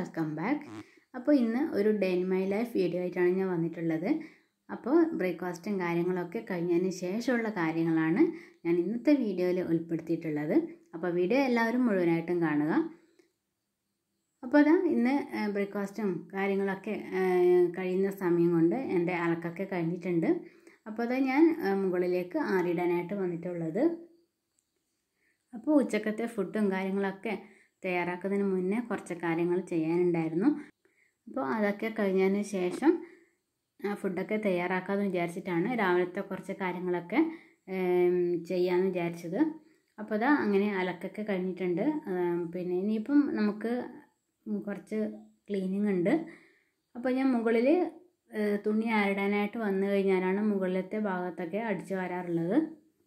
welcome back അപ്പോൾ ഇന്ന് ഒരു day in my life video ആയിട്ടാണ് ഞാൻ വന്നിട്ടുള്ളത് അപ്പോൾ ബ്രേക്ക്ഫാസ്റ്റും കാര്യങ്ങളൊക്കെ കഴിഞ്ഞതിന് ശേഷമുള്ള കാര്യങ്ങളാണ് ഞാൻ ഇന്നത്തെ വീഡിയോയിൽ ഉൾപ്പെടുത്തിയിട്ടുള്ളത് അപ്പോൾ വീഡിയോ എല്ലാവരും മുഴുവനായിട്ടും കാണുക അപ്പോൾ അതാ ഇന്ന് ബ്രേക്ക്ഫാസ്റ്റും കാര്യങ്ങളൊക്കെ കഴിയുന്ന സമയം കൊണ്ട് എൻ്റെ അലക്കൊക്കെ കഴിഞ്ഞിട്ടുണ്ട് അപ്പോൾ അതാ ഞാൻ മുകളിലേക്ക് ആറിടാനായിട്ട് വന്നിട്ടുള്ളത് അപ്പോൾ ഉച്ചക്കത്തെ ഫുഡും കാര്യങ്ങളൊക്കെ തയ്യാറാക്കുന്നതിന് മുന്നേ കുറച്ച് കാര്യങ്ങൾ ചെയ്യാനുണ്ടായിരുന്നു അപ്പോൾ അതൊക്കെ കഴിഞ്ഞതിന് ശേഷം ഫുഡൊക്കെ തയ്യാറാക്കാമെന്ന് വിചാരിച്ചിട്ടാണ് രാവിലത്തെ കുറച്ച് കാര്യങ്ങളൊക്കെ ചെയ്യാമെന്ന് വിചാരിച്ചത് അപ്പോൾ അതാ അങ്ങനെ അലക്കൊക്കെ കഴിഞ്ഞിട്ടുണ്ട് പിന്നെ ഇനിയിപ്പം നമുക്ക് കുറച്ച് ക്ലീനിങ് ഉണ്ട് അപ്പോൾ ഞാൻ മുകളിൽ തുണി ആരിടാനായിട്ട് വന്നു കഴിഞ്ഞാലാണ് മുകളിലത്തെ ഭാഗത്തൊക്കെ അടിച്ചു വരാറുള്ളത്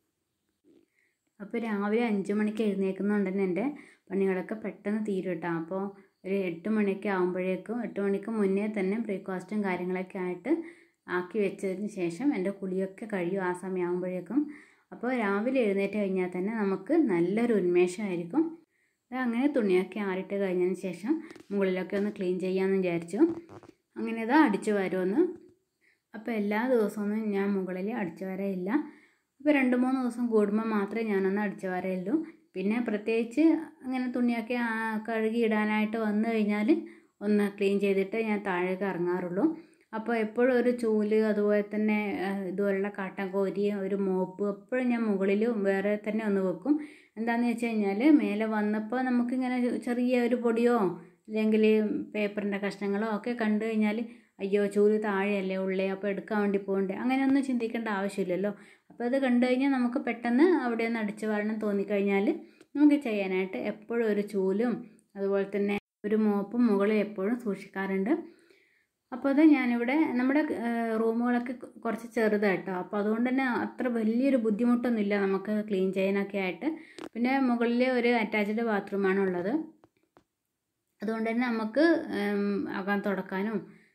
അപ്പോൾ രാവിലെ അഞ്ച് മണിക്ക് എഴുന്നേൽക്കുന്നുണ്ട് തന്നെ എൻ്റെ പണികളൊക്കെ പെട്ടെന്ന് തീരും കേട്ടോ അപ്പോൾ ഒരു എട്ട് മണിയൊക്കെ ആകുമ്പോഴേക്കും എട്ട് മണിക്ക് മുന്നേ തന്നെ ബ്രേക്ക്ഫാസ്റ്റും കാര്യങ്ങളൊക്കെ ആയിട്ട് ആക്കി വെച്ചതിന് ശേഷം എൻ്റെ കുളിയൊക്കെ കഴിയും ആ സമയമാകുമ്പോഴേക്കും അപ്പോൾ രാവിലെ എഴുന്നേറ്റ് കഴിഞ്ഞാൽ തന്നെ നമുക്ക് നല്ലൊരു ഉന്മേഷമായിരിക്കും അങ്ങനെ തുണിയൊക്കെ ആറിട്ട് കഴിഞ്ഞതിന് ശേഷം മുകളിലൊക്കെ ഒന്ന് ക്ലീൻ ചെയ്യാമെന്ന് വിചാരിച്ചു അങ്ങനെ ഇതാ അടിച്ചു വരുമെന്ന് അപ്പോൾ എല്ലാ ദിവസമൊന്നും ഞാൻ മുകളിൽ അടിച്ചു വരയില്ല അപ്പോൾ രണ്ട് മൂന്ന് ദിവസം കൂടുമ്പോൾ മാത്രമേ ഞാനൊന്ന് അടിച്ചു വരയുള്ളൂ പിന്നെ പ്രത്യേകിച്ച് അങ്ങനെ തുണിയൊക്കെ കഴുകി ഇടാനായിട്ട് വന്നു കഴിഞ്ഞാൽ ഒന്ന് ക്ലീൻ ചെയ്തിട്ട് ഞാൻ താഴേക്ക് ഇറങ്ങാറുള്ളൂ അപ്പോൾ എപ്പോഴും ഒരു ചൂല് അതുപോലെ തന്നെ ഇതുപോലുള്ള കാട്ടൻ കോരി ഒരു മോപ്പ് എപ്പോഴും ഞാൻ മുകളിൽ വേറെ തന്നെ ഒന്ന് വെക്കും എന്താണെന്ന് വെച്ച് കഴിഞ്ഞാൽ മേലെ വന്നപ്പോൾ നമുക്കിങ്ങനെ ചെറിയ ഒരു പൊടിയോ അല്ലെങ്കിൽ പേപ്പറിൻ്റെ കഷ്ണങ്ങളോ ഒക്കെ കണ്ടു കഴിഞ്ഞാൽ അയ്യോ ചൂല് താഴെയല്ലേ ഉള്ളേ അപ്പോൾ എടുക്കാൻ വേണ്ടി പോകണ്ടേ അങ്ങനെയൊന്നും ചിന്തിക്കേണ്ട ആവശ്യമില്ലല്ലോ അപ്പോൾ അത് കണ്ടു കഴിഞ്ഞാൽ നമുക്ക് പെട്ടെന്ന് അവിടെ ഒന്ന് അടിച്ചു വരണം തോന്നിക്കഴിഞ്ഞാൽ നമുക്ക് ചെയ്യാനായിട്ട് എപ്പോഴും ഒരു ചൂലും അതുപോലെ തന്നെ ഒരു മോപ്പും മുകളിൽ എപ്പോഴും സൂക്ഷിക്കാറുണ്ട് അപ്പോൾ അത് ഞാനിവിടെ നമ്മുടെ റൂമുകളൊക്കെ കുറച്ച് ചെറുതായിട്ടോ അപ്പോൾ അതുകൊണ്ട് തന്നെ അത്ര വലിയൊരു ബുദ്ധിമുട്ടൊന്നുമില്ല നമുക്ക് ക്ലീൻ ചെയ്യാനൊക്കെ ആയിട്ട് പിന്നെ മുകളിൽ ഒരു അറ്റാച്ച്ഡ് ബാത്റൂമാണ് ഉള്ളത് അതുകൊണ്ട് തന്നെ നമുക്ക് അകം തുടക്കാനും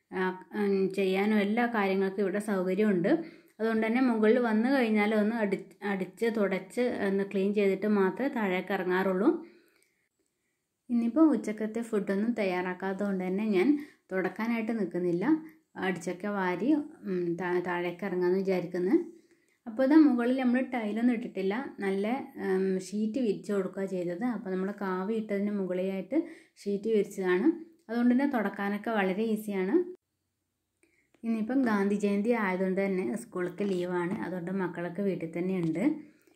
ചെയ്യാനും എല്ലാ കാര്യങ്ങൾക്കും ഇവിടെ സൗകര്യമുണ്ട് അതുകൊണ്ട് തന്നെ മുകളിൽ വന്നു കഴിഞ്ഞാൽ ഒന്ന് അടി അടിച്ച് തുടച്ച് ഒന്ന് ക്ലീൻ ചെയ്തിട്ട് മാത്രമേ താഴേക്ക് ഇറങ്ങാറുള്ളൂ ഇന്നിപ്പോൾ ഉച്ചക്കത്തെ ഫുഡൊന്നും തയ്യാറാക്കാത്തത് കൊണ്ട് തന്നെ ഞാൻ തുടക്കാനായിട്ട് നിൽക്കുന്നില്ല അടിച്ചൊക്കെ വാരി താഴേക്ക് ഇറങ്ങാമെന്ന് വിചാരിക്കുന്നത് അപ്പോൾ ഇത് മുകളിൽ നമ്മൾ ടൈലൊന്നും ഇട്ടിട്ടില്ല നല്ല ഷീറ്റ് വിരിച്ച് കൊടുക്കുക ചെയ്തത് അപ്പോൾ നമ്മൾ കാവി ഇട്ടതിന് മുകളിലായിട്ട് ഷീറ്റ് വിരിച്ചതാണ് അതുകൊണ്ട് തന്നെ തുടക്കാനൊക്കെ വളരെ ഈസിയാണ് ഇന്നിപ്പം ഗാന്ധി ജയന്തി ആയതുകൊണ്ട് തന്നെ സ്കൂളൊക്കെ ലീവാണ് അതുകൊണ്ട് മക്കളൊക്കെ വീട്ടിൽ തന്നെ ഉണ്ട്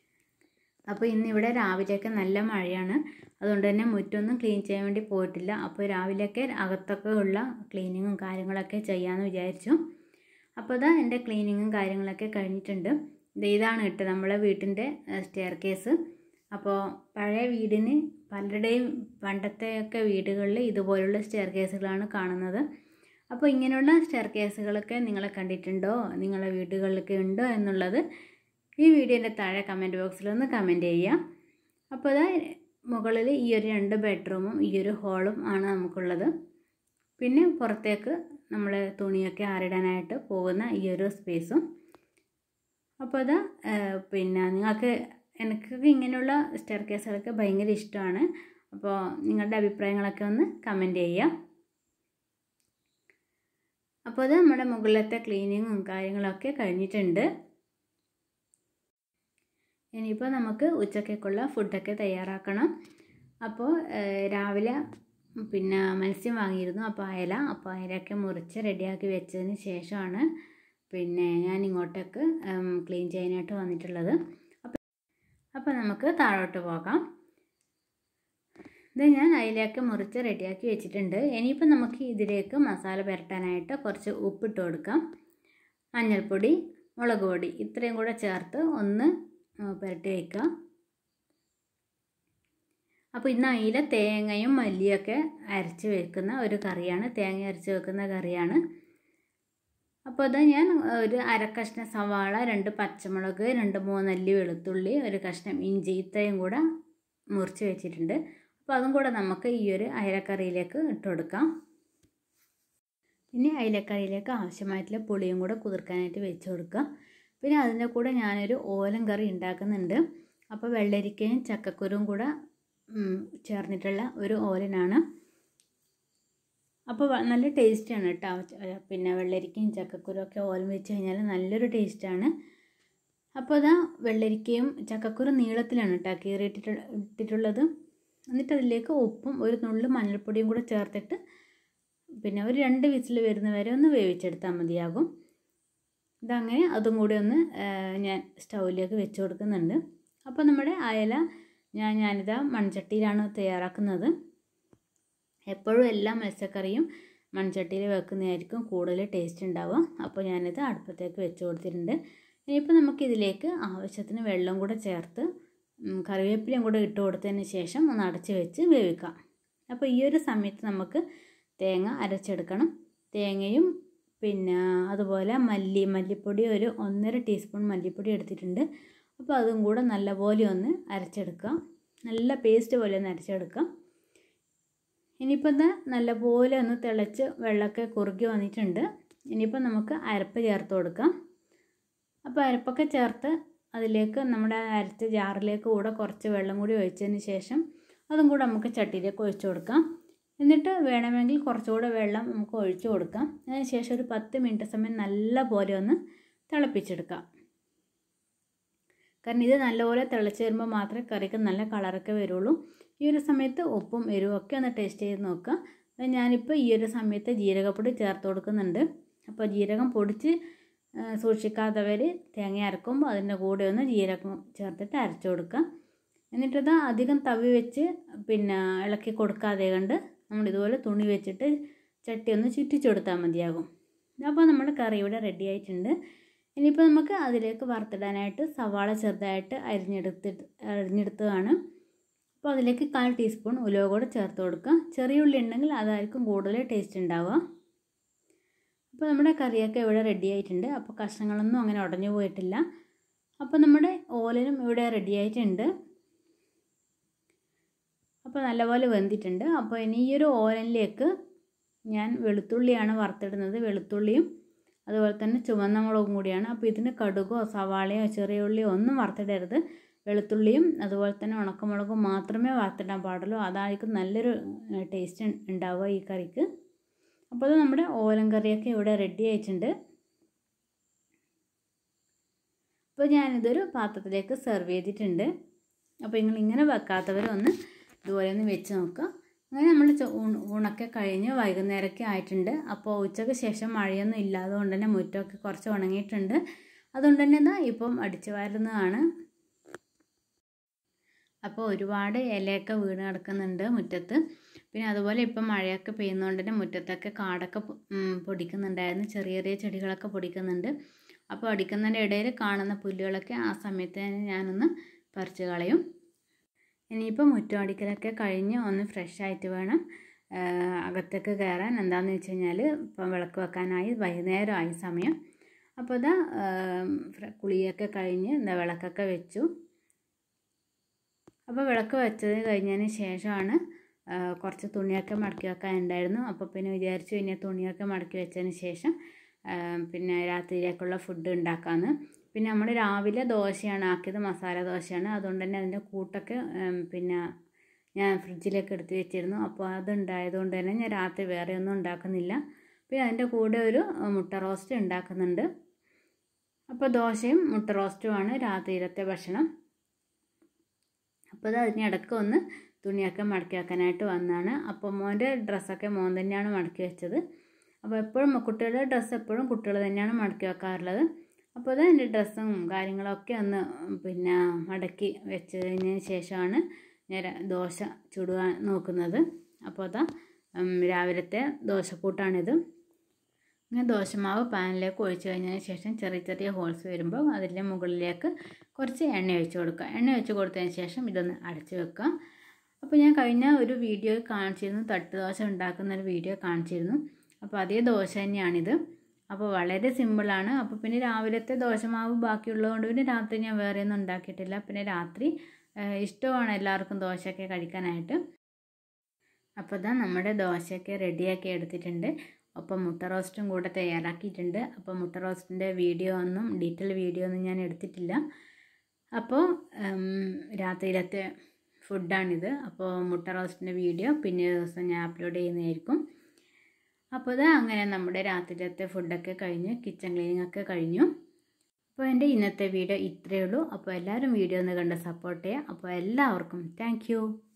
അപ്പോൾ ഇന്നിവിടെ രാവിലെയൊക്കെ നല്ല മഴയാണ് അതുകൊണ്ട് തന്നെ മുറ്റൊന്നും ക്ലീൻ ചെയ്യാൻ വേണ്ടി പോയിട്ടില്ല അപ്പോൾ രാവിലെയൊക്കെ അകത്തൊക്കെ ഉള്ള ക്ലീനിങ്ങും കാര്യങ്ങളൊക്കെ ചെയ്യാമെന്ന് വിചാരിച്ചു അപ്പോൾ ഇതാ എൻ്റെ ക്ലീനിങ്ങും കാര്യങ്ങളൊക്കെ കഴിഞ്ഞിട്ടുണ്ട് ഇതാണ് കേട്ടോ നമ്മളെ വീട്ടിൻ്റെ സ്റ്റെയർ കേസ് അപ്പോൾ പഴയ വീടിന് പലരുടെയും പണ്ടത്തെയൊക്കെ വീടുകളിൽ ഇതുപോലുള്ള സ്റ്റെയർ കേസുകളാണ് കാണുന്നത് അപ്പോൾ ഇങ്ങനെയുള്ള സ്റ്റെയർ കേസുകളൊക്കെ നിങ്ങൾ കണ്ടിട്ടുണ്ടോ നിങ്ങളെ വീടുകളിലൊക്കെ ഉണ്ടോ എന്നുള്ളത് ഈ വീഡിയോൻ്റെ താഴെ കമൻറ്റ് ബോക്സിലൊന്ന് കമൻറ്റ് ചെയ്യുക അപ്പോൾ അതാ മുകളിൽ ഈ ഒരു രണ്ട് ബെഡ്റൂമും ഈ ഒരു ഹോളും ആണ് നമുക്കുള്ളത് പിന്നെ പുറത്തേക്ക് നമ്മൾ തുണിയൊക്കെ ആറിടാനായിട്ട് പോകുന്ന ഈ ഒരു സ്പേസും അപ്പോൾ അതാ പിന്നെ നിങ്ങൾക്ക് എനിക്കൊക്കെ ഇങ്ങനെയുള്ള സ്റ്റെയർ കേസുകളൊക്കെ ഭയങ്കര ഇഷ്ടമാണ് അപ്പോൾ നിങ്ങളുടെ അഭിപ്രായങ്ങളൊക്കെ ഒന്ന് കമൻറ്റ് ചെയ്യുക അപ്പോൾ അത് നമ്മുടെ മുകളിലത്തെ ക്ലീനിങ്ങും കാര്യങ്ങളൊക്കെ കഴിഞ്ഞിട്ടുണ്ട് ഇനിയിപ്പോൾ നമുക്ക് ഉച്ചക്കേക്കുള്ള ഫുഡൊക്കെ തയ്യാറാക്കണം അപ്പോൾ രാവിലെ പിന്നെ മത്സ്യം വാങ്ങിയിരുന്നു അപ്പോൾ അയല അപ്പോൾ അയലൊക്കെ മുറിച്ച് റെഡിയാക്കി വെച്ചതിന് ശേഷമാണ് പിന്നെ ഞാൻ ഇങ്ങോട്ടേക്ക് ക്ലീൻ ചെയ്യാനായിട്ട് വന്നിട്ടുള്ളത് അപ്പോൾ അപ്പോൾ നമുക്ക് താഴോട്ട് പോകാം ഇത് ഞാൻ അതിലേക്ക് മുറിച്ച് റെഡിയാക്കി വെച്ചിട്ടുണ്ട് ഇനിയിപ്പോൾ നമുക്ക് ഇതിലേക്ക് മസാല പുരട്ടാനായിട്ട് കുറച്ച് ഉപ്പിട്ട് കൊടുക്കാം മഞ്ഞൾപ്പൊടി മുളക് പൊടി ഇത്രയും കൂടെ ചേർത്ത് ഒന്ന് പുരട്ടി വയ്ക്കുക അപ്പോൾ ഇന്ന് അതിൽ തേങ്ങയും മല്ലിയൊക്കെ അരച്ച് വെക്കുന്ന ഒരു കറിയാണ് തേങ്ങ അരച്ച് വെക്കുന്ന കറിയാണ് അപ്പോൾ അത് ഞാൻ ഒരു അര കഷ്ണം സവാള രണ്ട് പച്ചമുളക് രണ്ട് മൂന്നല്ലി വെളുത്തുള്ളി ഒരു കഷ്ണം ഇഞ്ചി ഇത്രയും കൂടെ മുറിച്ച് വെച്ചിട്ടുണ്ട് അപ്പോൾ അതും കൂടെ നമുക്ക് ഈ ഒരു അയലക്കറിയിലേക്ക് ഇട്ട് കൊടുക്കാം പിന്നെ അയലക്കറിയിലേക്ക് ആവശ്യമായിട്ടുള്ള പുളിയും കൂടെ കുതിർക്കാനായിട്ട് വെച്ച് കൊടുക്കുക പിന്നെ അതിൻ്റെ കൂടെ ഞാനൊരു ഓലം കറി ഉണ്ടാക്കുന്നുണ്ട് അപ്പോൾ വെള്ളരിക്കയും ചക്കക്കുരും കൂടെ ചേർന്നിട്ടുള്ള ഒരു ഓലനാണ് അപ്പോൾ വ- നല്ല ടേസ്റ്റാണ് കേട്ടോ ച- പിന്നെ വെള്ളരിക്കയും ചക്കക്കുരും ഒക്കെ ഓലം വെച്ച് കഴിഞ്ഞാൽ നല്ലൊരു ടേസ്റ്റാണ് അപ്പോൾ അതാ വെള്ളരിക്കയും ചക്കക്കുരും നീളത്തിലാണ് കേട്ടോ കീറിയിട്ടിട്ട് ഇട്ടിട്ടുള്ളത് എന്നിട്ട് അതിലേക്ക് ഉപ്പും ഒരു നുള്ളു മഞ്ഞൾപ്പൊടിയും കൂടെ ചേർത്തിട്ട് പിന്നെ ഒരു രണ്ട് വിസിൽ വരുന്ന വരെ ഒന്ന് വേവിച്ചെടുത്താൽ മതിയാകും ഇതങ്ങനെ അതും കൂടി ഒന്ന് ആ, ഞാൻ സ്റ്റൗവിലേക്ക് വെച്ച് കൊടുക്കുന്നുണ്ട് അപ്പോൾ നമ്മുടെ അയല ഞാൻ ഞാനിതാ മൺചട്ടിയിലാണ് തയ്യാറാക്കുന്നത് എപ്പോഴും എല്ലാ മത്സ്യക്കറിയും മൺചട്ടിയിൽ വെക്കുന്നതായിരിക്കും കൂടുതൽ ടേസ്റ്റ് ഉണ്ടാവുക അപ്പോൾ ഞാനിത് അടുപ്പത്തേക്ക് വെച്ച് കൊടുത്തിട്ടുണ്ട് ഇനിയിപ്പോൾ നമുക്കിതിലേക്ക് ആവശ്യത്തിന് വെള്ളം കൂടെ ചേർത്ത് ഉം, കറിവേപ്പിലയും കൂടെ ഇട്ട് കൊടുത്തതിന് ശേഷം ഒന്ന് അടച്ച് വെച്ച് വേവിക്കാം അപ്പോൾ ഈ ഒരു സമയത്ത് നമുക്ക് തേങ്ങ അരച്ചെടുക്കണം തേങ്ങയും പിന്നെ അതുപോലെ മല്ലി മല്ലിപ്പൊടി ഒരു ഒന്നര ടീസ്പൂൺ മല്ലിപ്പൊടി എടുത്തിട്ടുണ്ട് അപ്പോൾ അതും കൂടെ നല്ലപോലെ ഒന്ന് അരച്ചെടുക്കാം നല്ല പേസ്റ്റ് പോലെ ഒന്ന് അരച്ചെടുക്കാം ഇനിയിപ്പോൾ ഇത് നല്ലപോലെ ഒന്ന് തിളച്ച് വെള്ളമൊക്കെ കുറുകി വന്നിട്ടുണ്ട് ഇനിയിപ്പോൾ നമുക്ക് അരപ്പ് ചേർത്ത് കൊടുക്കാം അപ്പോൾ അരപ്പൊക്കെ ചേർത്ത് അതിലേക്ക് നമ്മുടെ അരച്ച ജാറിലേക്ക് കൂടെ കുറച്ച് വെള്ളം കൂടി ഒഴിച്ചതിന് ശേഷം അതും കൂടെ നമുക്ക് ചട്ടിയിലേക്ക് ഒഴിച്ചു കൊടുക്കാം എന്നിട്ട് വേണമെങ്കിൽ കുറച്ചുകൂടെ വെള്ളം നമുക്ക് ഒഴിച്ചു കൊടുക്കാം അതിന് ശേഷം ഒരു പത്ത് മിനിറ്റ് സമയം നല്ല പോലെ ഒന്ന് തിളപ്പിച്ചെടുക്കാം കാരണം ഇത് നല്ലപോലെ തിളച്ച് വരുമ്പോൾ മാത്രമേ കറിക്ക് നല്ല കളറൊക്കെ വരുള്ളൂ ഈ ഒരു സമയത്ത് ഉപ്പും എരിവും ഒക്കെ ഒന്ന് ടേസ്റ്റ് ചെയ്ത് നോക്കുക അത് ഞാനിപ്പോൾ ഈ ഒരു സമയത്ത് ജീരകപ്പൊടി ചേർത്ത് കൊടുക്കുന്നുണ്ട് അപ്പോൾ ജീരകം പൊടിച്ച് ആ, സൂക്ഷിക്കാത്തവർ തേങ്ങ അരക്കുമ്പോൾ അതിൻ്റെ കൂടെ ഒന്ന് ജീരകം ചേർത്തിട്ട് അരച്ചു കൊടുക്കുക എന്നിട്ടത് അധികം തവി വെച്ച് പിന്നെ ഇളക്കി കൊടുക്കാതെ കണ്ട് നമ്മൾ ഇതുപോലെ തുണി വെച്ചിട്ട് ചട്ടി ഒന്ന് ചുറ്റിച്ചു കൊടുത്താൽ മതിയാകും അപ്പോൾ നമ്മുടെ കറി ഇവിടെ റെഡി ആയിട്ടുണ്ട് ഇനിയിപ്പോൾ നമുക്ക് അതിലേക്ക് വറുത്തിടാനായിട്ട് സവാള ചെറുതായിട്ട് അരിഞ്ഞെടുത്തിട്ട് അരിഞ്ഞെടുത്തതാണ് അപ്പോൾ അതിലേക്ക് കാൽ ടീസ്പൂൺ ഉലുവ കൂടെ ചേർത്ത് കൊടുക്കുക ചെറിയ ഉള്ളി ഉണ്ടെങ്കിൽ അതായിരിക്കും കൂടുതൽ ടേസ്റ്റ് ഉണ്ടാവുക അപ്പോൾ നമ്മുടെ കറിയൊക്കെ ഇവിടെ റെഡി ആയിട്ടുണ്ട് അപ്പോൾ കഷ്ണങ്ങളൊന്നും അങ്ങനെ ഉടഞ്ഞു പോയിട്ടില്ല അപ്പോൾ നമ്മുടെ ഓലനും ഇവിടെ റെഡി ആയിട്ടുണ്ട് അപ്പോൾ നല്ലപോലെ വെന്തിട്ടുണ്ട് അപ്പോൾ ഇനി ഈ ഒരു ഓലനിലേക്ക് ഞാൻ വെളുത്തുള്ളിയാണ് വറുത്തിടുന്നത് വെളുത്തുള്ളിയും അതുപോലെ തന്നെ ചുവന്ന മുളകും കൂടിയാണ് അപ്പോൾ ഇതിന് കടുകോ സവാളയോ ചെറിയ ഉള്ളിയോ ഒന്നും വറുത്തിടരുത് വെളുത്തുള്ളിയും അതുപോലെ തന്നെ ഉണക്കമുളകും മാത്രമേ വറുത്തിടാൻ പാടുള്ളൂ അതായിരിക്കും നല്ലൊരു ടേസ്റ്റ് ഉണ്ടാവുക ഈ കറിക്ക് അപ്പോൾ അത് നമ്മുടെ ഓലൻ കറിയൊക്കെ ഇവിടെ റെഡി ആയിട്ടുണ്ട് അപ്പോൾ ഞാനിതൊരു പാത്രത്തിലേക്ക് സെർവ് ചെയ്തിട്ടുണ്ട് അപ്പോൾ നിങ്ങൾ ഇങ്ങനെ വെക്കാത്തവരൊന്ന് ഇതുപോലെ ഒന്ന് വെച്ച് നോക്കുക അങ്ങനെ നമ്മൾ ചോ- ഊണ് ഊണൊക്കെ കഴിഞ്ഞ് വൈകുന്നേരമൊക്കെ ആയിട്ടുണ്ട് അപ്പോൾ ഉച്ചയ്ക്ക് ശേഷം മഴയൊന്നും ഇല്ലാതെ കൊണ്ട് തന്നെ മുറ്റമൊക്കെ കുറച്ച് ഉണങ്ങിയിട്ടുണ്ട് അതുകൊണ്ട് തന്നെ ഇതാ ഇപ്പം അടിച്ചു വാരുന്നതാണ് അപ്പോൾ ഒരുപാട് ഇലയൊക്കെ വീണ് കിടക്കുന്നുണ്ട് മുറ്റത്ത് പിന്നെ അതുപോലെ ഇപ്പം മഴയൊക്കെ പെയ്യുന്നതുകൊണ്ട് തന്നെ മുറ്റത്തൊക്കെ കാടൊക്കെ പൊ- ഉം, പൊടിക്കുന്നുണ്ടായിരുന്നു ചെറിയ ചെറിയ ചെടികളൊക്കെ പൊടിക്കുന്നുണ്ട് അപ്പോൾ അടിക്കുന്നതിൻ്റെ ഇടയിൽ കാണുന്ന പുല്ലുകളൊക്കെ ആ സമയത്ത് തന്നെ ഞാനൊന്ന് പറിച്ച് കളയും ഇനിയിപ്പോൾ മുറ്റം അടിക്കലൊക്കെ കഴിഞ്ഞ് ഒന്ന് ഫ്രഷ് ആയിട്ട് വേണം ആ, അകത്തേക്ക് കയറാൻ എന്താണെന്ന് വെച്ച് കഴിഞ്ഞാൽ ഇപ്പം വിളക്ക് വെക്കാനായി വൈകുന്നേരമായി സമയം അപ്പോൾ ഇതാ ആ, ഫ്ര- കുളിയൊക്കെ കഴിഞ്ഞ് എന്താ വിളക്കൊക്കെ വെച്ചു അപ്പോൾ വിളക്ക് വെച്ചത് കഴിഞ്ഞതിന് ശേഷമാണ് ആ, കുറച്ച് തുണിയൊക്കെ മടക്കി വെക്കാനുണ്ടായിരുന്നു അപ്പോൾ പിന്നെ വിചാരിച്ചു ഇനി തുണിയൊക്കെ മടക്കി വെച്ചതിന് ശേഷം ആ, പിന്നെ രാത്രിയിലേക്കുള്ള ഫുഡ് ഉണ്ടാക്കാമെന്ന് പിന്നെ നമ്മൾ രാവിലെ ദോശയാണ് ആക്കിയത് മസാല ദോശയാണ് അതുകൊണ്ട് തന്നെ അതിൻ്റെ കൂട്ടൊക്കെ ഉം, പിന്നെ ഞാൻ ഫ്രിഡ്ജിലേക്ക് എടുത്ത് വെച്ചിരുന്നു അപ്പോൾ അതുണ്ടായതുകൊണ്ട് തന്നെ ഞാൻ രാത്രി വേറെ ഒന്നും ഉണ്ടാക്കുന്നില്ല പിന്നെ അതിൻ്റെ കൂടെ ഒരു ആ, മുട്ട റോസ്റ്റ് ഉണ്ടാക്കുന്നുണ്ട് അപ്പോൾ ദോശയും മുട്ട റോസ്റ്റുമാണ് രാത്രിയിലത്തെ ഭക്ഷണം അപ്പോൾ അത് അതിനിടയ്ക്ക് ഒന്ന് തുണിയൊക്കെ മടക്കി വെക്കാനായിട്ട് വന്നതാണ് അപ്പോൾ മോൻ്റെ ഡ്രസ്സൊക്കെ മോൻ തന്നെയാണ് മടക്കി വെച്ചത് അപ്പോൾ എപ്പോഴും കുട്ടികളുടെ ഡ്രസ്സ് എപ്പോഴും കുട്ടികൾ തന്നെയാണ് മടക്കി വെക്കാറുള്ളത് അപ്പോൾ അത് എൻ്റെ ഡ്രസ്സും കാര്യങ്ങളൊക്കെ ഒന്ന് പിന്നെ മടക്കി വെച്ച് കഴിഞ്ഞതിന് ശേഷമാണ് ഞാൻ ര- ദോശ ചുടുവാൻ നോക്കുന്നത് അപ്പോൾ അതാ ഉം, രാവിലത്തെ ദോശക്കൂട്ടാണിത് ഇങ്ങനെ ദോശമാവ് പാനിലേക്ക് ഒഴിച്ച് കഴിഞ്ഞതിന് ശേഷം ചെറിയ ചെറിയ ഹോൾസ് വരുമ്പോൾ അതിൻ്റെ മുകളിലേക്ക് കുറച്ച് എണ്ണ ഒഴിച്ച് കൊടുക്കുക എണ്ണ ഒഴിച്ച് കൊടുത്തതിന് ശേഷം ഇതൊന്ന് അടച്ച് വെക്കുക അപ്പോൾ ഞാൻ കഴിഞ്ഞ ഒരു വീഡിയോ കാണിച്ചിരുന്നു തട്ട് ദോശ ഉണ്ടാക്കുന്ന ഒരു വീഡിയോ കാണിച്ചിരുന്നു അപ്പോൾ അതേ ദോശ തന്നെയാണിത് അപ്പോൾ വളരെ സിമ്പിളാണ് അപ്പോൾ പിന്നെ രാവിലത്തെ ദോശമാവ് ബാക്കിയുള്ളതുകൊണ്ട് പിന്നെ രാത്രി ഞാൻ വേറെ ഒന്നും ഉണ്ടാക്കിയിട്ടില്ല പിന്നെ രാത്രി ആ, ഇഷ്ടമാണ് എല്ലാവർക്കും ദോശയൊക്കെ കഴിക്കാനായിട്ട് അപ്പോൾ ഇതാ നമ്മുടെ ദോശയൊക്കെ റെഡിയാക്കി എടുത്തിട്ടുണ്ട് ഒപ്പം മുട്ട റോസ്റ്റും കൂടെ തയ്യാറാക്കിയിട്ടുണ്ട് അപ്പോൾ മുട്ട റോസ്റ്റിൻ്റെ വീഡിയോ ഒന്നും ഡീറ്റെയിൽ വീഡിയോ ഒന്നും ഞാൻ എടുത്തിട്ടില്ല അപ്പോൾ ഉം, രാത്രിയിലത്തെ ഫുഡാണിത് അപ്പോൾ മുട്ട റോസ്റ്റിൻ്റെ വീഡിയോ പിന്നെ ദിവസം ഞാൻ അപ്ലോഡ് ചെയ്യുന്നതായിരിക്കും അപ്പോൾ ഇത് അങ്ങനെ നമ്മുടെ രാത്രിയിലത്തെ ഫുഡൊക്കെ കഴിഞ്ഞു കിച്ചൺ ക്ലീനിങ് ഒക്കെ കഴിഞ്ഞു അപ്പോൾ എൻ്റെ ഇന്നത്തെ വീഡിയോ ഇത്രയേ ഉള്ളൂ അപ്പോൾ എല്ലാവരും വീഡിയോ ഒന്ന് കണ്ട് സപ്പോർട്ട് ചെയ്യുക അപ്പോൾ എല്ലാവർക്കും താങ്ക്